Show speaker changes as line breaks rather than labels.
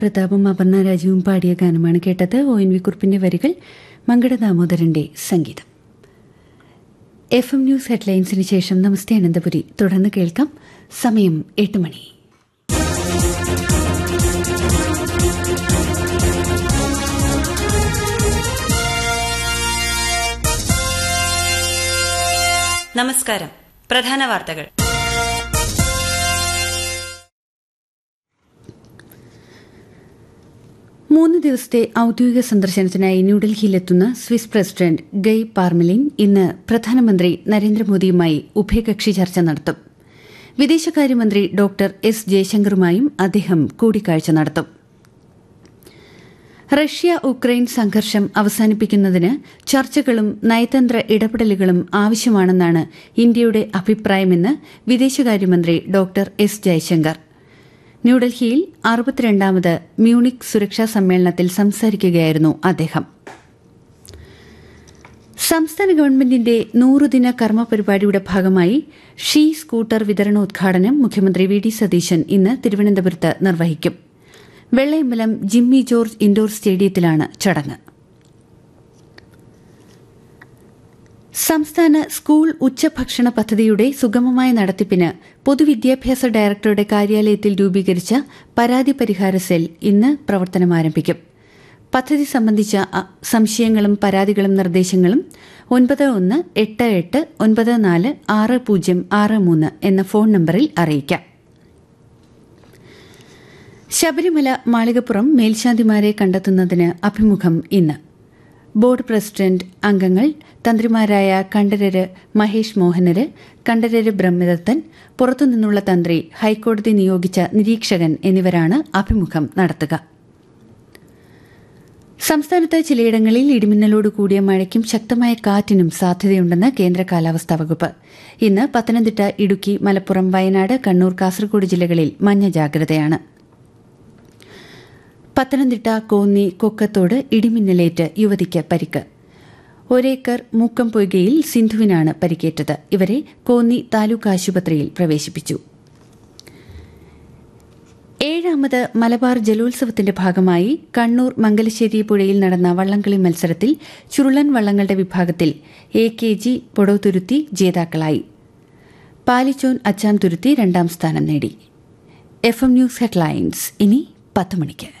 പ്രതാപും അപർണ രാജുവും പാടിയ ഗാനമാണ് കേട്ടത് ഒ എൻ വി കുറിപ്പിന്റെ വരികൾ മങ്കട ദാമോദരന്റെ സംഗീതം എഫ് എം ന്യൂസ് ഹെഡ്ലൈൻസിന് ശേഷം നമസ്തേ അനന്തപുരി തുടർന്ന് കേൾക്കാം സമയം എട്ട് മണി
നമസ്കാരം പ്രധാന വാർത്തകൾ
മൂന്ന് ദിവസത്തെ ഔദ്യോഗിക സന്ദർശനത്തിനായി ന്യൂഡൽഹിയിലെത്തുന്ന സ്വിസ് പ്രസിഡന്റ് ഗയ് പാർമലിൻ ഇന്ന് പ്രധാനമന്ത്രി നരേന്ദ്രമോദിയുമായി ഉഭയകക്ഷി ചർച്ച നടത്തും വിദേശകാര്യമന്ത്രി ഡോക്ടർ എസ് ജയശങ്കറുമായും അദ്ദേഹം കൂടിക്കാഴ്ച നടത്തും റഷ്യ ഉക്രൈൻ സംഘർഷം അവസാനിപ്പിക്കുന്നതിന് ചർച്ചകളും നയതന്ത്ര ഇടപെടലുകളും ആവശ്യമാണെന്നാണ് ഇന്ത്യയുടെ അഭിപ്രായമെന്ന് വിദേശകാര്യമന്ത്രി ഡോക്ടർ എസ് ജയശങ്കർ ന്യൂഡൽഹിയിൽ അറുപത്തിരണ്ടാമത് മ്യൂണിക് സുരക്ഷാ സമ്മേളനത്തിൽ സംസാരിക്കുകയായിരുന്നു അദ്ദേഹം സംസ്ഥാന ഗവൺമെന്റിന്റെ നൂറുദിന കർമ്മ പരിപാടിയുടെ ഭാഗമായി ഷീ സ്കൂട്ടർ വിതരണോദ്ഘാടനം മുഖ്യമന്ത്രി വി ഡി സതീശൻ ഇന്ന് തിരുവനന്തപുരത്ത് നിർവഹിക്കും വെള്ളയമ്പലം ജിമ്മി ജോർജ് ഇൻഡോർ സ്റ്റേഡിയത്തിലാണ് ചടങ്ങ് സംസ്ഥാന സ്കൂൾ ഉച്ചഭക്ഷണ പദ്ധതിയുടെ സുഗമമായ നടത്തിപ്പിന് പൊതുവിദ്യാഭ്യാസ ഡയറക്ടറുടെ കാര്യാലയത്തിൽ രൂപീകരിച്ച പരാതി പരിഹാര സെൽ ഇന്ന് പ്രവർത്തനം ആരംഭിക്കും പദ്ധതി സംബന്ധിച്ച സംശയങ്ങളും പരാതികളും നിർദ്ദേശങ്ങളും ഒൻപത് ഒന്ന് എട്ട് എട്ട് ഒൻപത് നാല് ആറ് പൂജ്യം ആറ് മൂന്ന് എന്ന ഫോൺ നമ്പറിൽ അറിയിക്കാം ശബരിമല മാളികപ്പുറം മേൽശാന്തിമാരെ കണ്ടെത്തുന്നതിന് അഭിമുഖം ഇന്ന് ബോർഡ് പ്രസിഡന്റ് അംഗങ്ങൾ തന്ത്രിമാരായ കണ്ഠരര് മഹേഷ് മോഹനര് കണ്ഠരര് ബ്രഹ്മദത്തൻ പുറത്തുനിന്നുള്ള തന്ത്രി ഹൈക്കോടതി നിയോഗിച്ച നിരീക്ഷകൻ എന്നിവരാണ് അഭിമുഖം നടത്തുക സംസ്ഥാനത്ത് ചിലയിടങ്ങളിൽ ഇടിമിന്നലോട് കൂടിയ മഴയ്ക്കും ശക്തമായ കാറ്റിനും സാധ്യതയുണ്ടെന്ന് കേന്ദ്ര കാലാവസ്ഥാ വകുപ്പ് ഇന്ന് പത്തനംതിട്ട ഇടുക്കി മലപ്പുറം വയനാട് കണ്ണൂർ കാസർഗോഡ് ജില്ലകളിൽ മഞ്ഞ ജാഗ്രതയാണ് പത്തനംതിട്ട കോന്നി കൊക്കത്തോട് ഇടിമിന്നലേറ്റ് യുവതിക്ക് പരിക്ക് ഒരേക്കർ മൂക്കം പൊയ്കയിൽ സിന്ധുവിനാണ് പരിക്കേറ്റത് ഇവരെ കോന്നി താലൂക്ക് ആശുപത്രിയിൽ പ്രവേശിപ്പിച്ചു ഏഴാമത് മലബാർ ജലോത്സവത്തിന്റെ ഭാഗമായി കണ്ണൂർ മംഗലശ്ശേരി പുഴയിൽ നടന്ന വള്ളംകളി മത്സരത്തിൽ ചുരുളൻ വള്ളങ്ങളുടെ വിഭാഗത്തിൽ എ കെ ജി പൊടോതുരുത്തി ജേതാക്കളായി പാലിച്ചോൻ അച്ചാം തുരുത്തി രണ്ടാം സ്ഥാനം നേടി എഫ് എം ന്യൂസ് ഹെഡ്ലൈൻസ് ഇനി പത്ത് മണിക്ക്